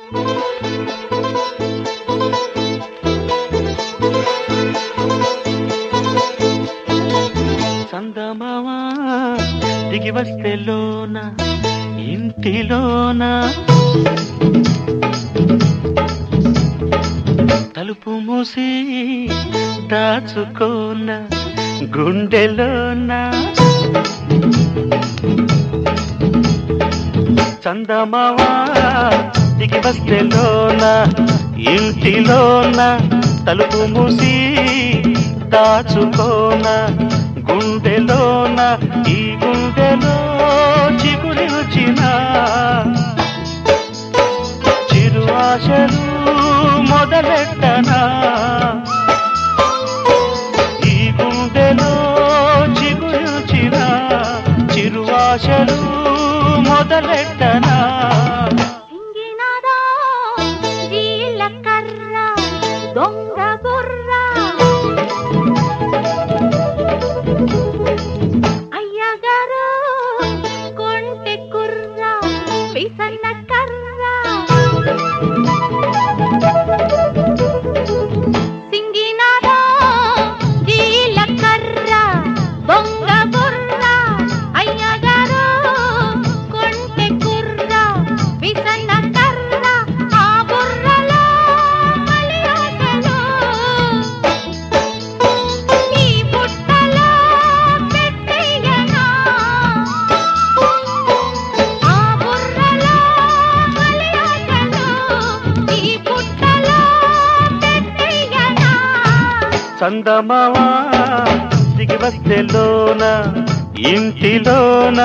చందమావా దిగి వస్తే లోన ఇంటిలోన తలుపు మూసి దాచుకోన గుండెలోన చందమావా దిగి వస్తే లోన ఇంటిలోన తలుపు మూసి దాచుకోన గుండెలోన ఈ గుండెలో చిగురిచిన చిరు ఆశలు మొదలెట్టనా ఈ గుండెలో చిగురిచిన చిరు ఆశలు మొదలెట్టనా సింగినాదా జీలకర్ర దొంగ బుర్ర అయ్యగారు కొంటె కుర్ర పిసన్న కర్ర సింగినాదా జీలకర్ర దొంగ బుర్ర అయ్యగారు కొంటె కుర్ర పిసన్న కర్ర ఆ బుర్రలో మలియాటలు ఈ పుట్టలో పెట్టేయనా ఆ బుర్రలో మలియాటలు ఈ పుట్టలో పెట్టేయనా చందమావా దిగి వస్తే లోన ఇంటిలోన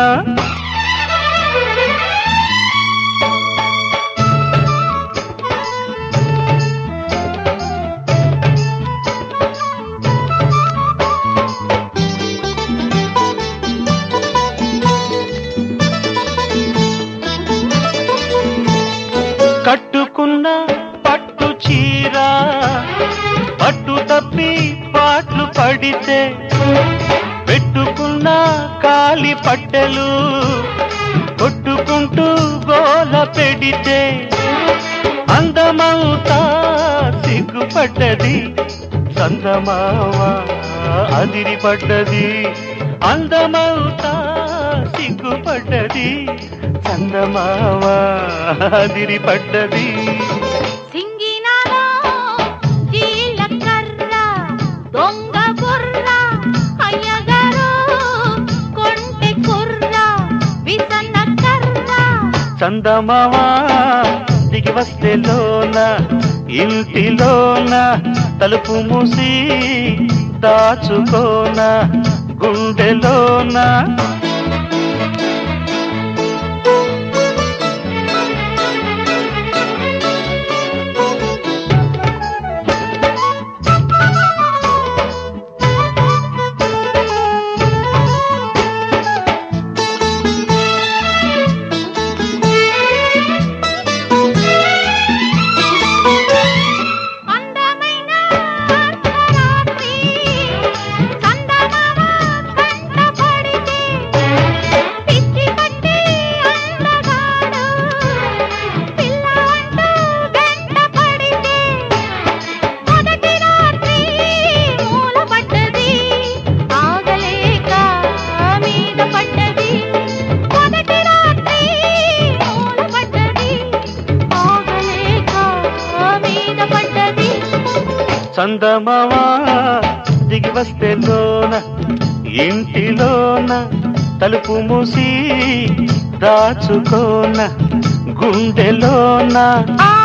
కట్టుకున్న పట్టు చీర పట్టు తప్పి పాట్లు పడితే పెట్టుకున్న కాలి పట్టెలు కొట్టుకుంటూ గోల పెడితే అందమవుతా సిగ్గుపడ్డది చందమావా అదిరిపడ్డది అందమవుతా సిగ్గుపడ్డది చందమావా అదిరిపడ్డది సింగినాలో జీలకర్ర దొంగ బుర్ర అయ్యగారు కొంటె కుర్ర విసన్న కర్ర చందమావా దిగి వస్తే లోన ఇంటిలోన తలుపు మూసి దాచుకోన గుండెలోన అందమైన అర్ధరాత్రి చందమామ కంట పడితే పిచ్చి పట్టి అందగాడు పిల్ల అంటూ వెంట పడితే మొదటి రాత్రి మూల పడ్డది ఆగలేక మీద పడ్డది మొదటి రాత్రి మూల పడ్డది ఆగలేక మీద పడ్డది చందమావా దిగి వస్తే లోన ఇంటిలోన తలుపు మూసి దాచుకోన గుండెలోన ఆ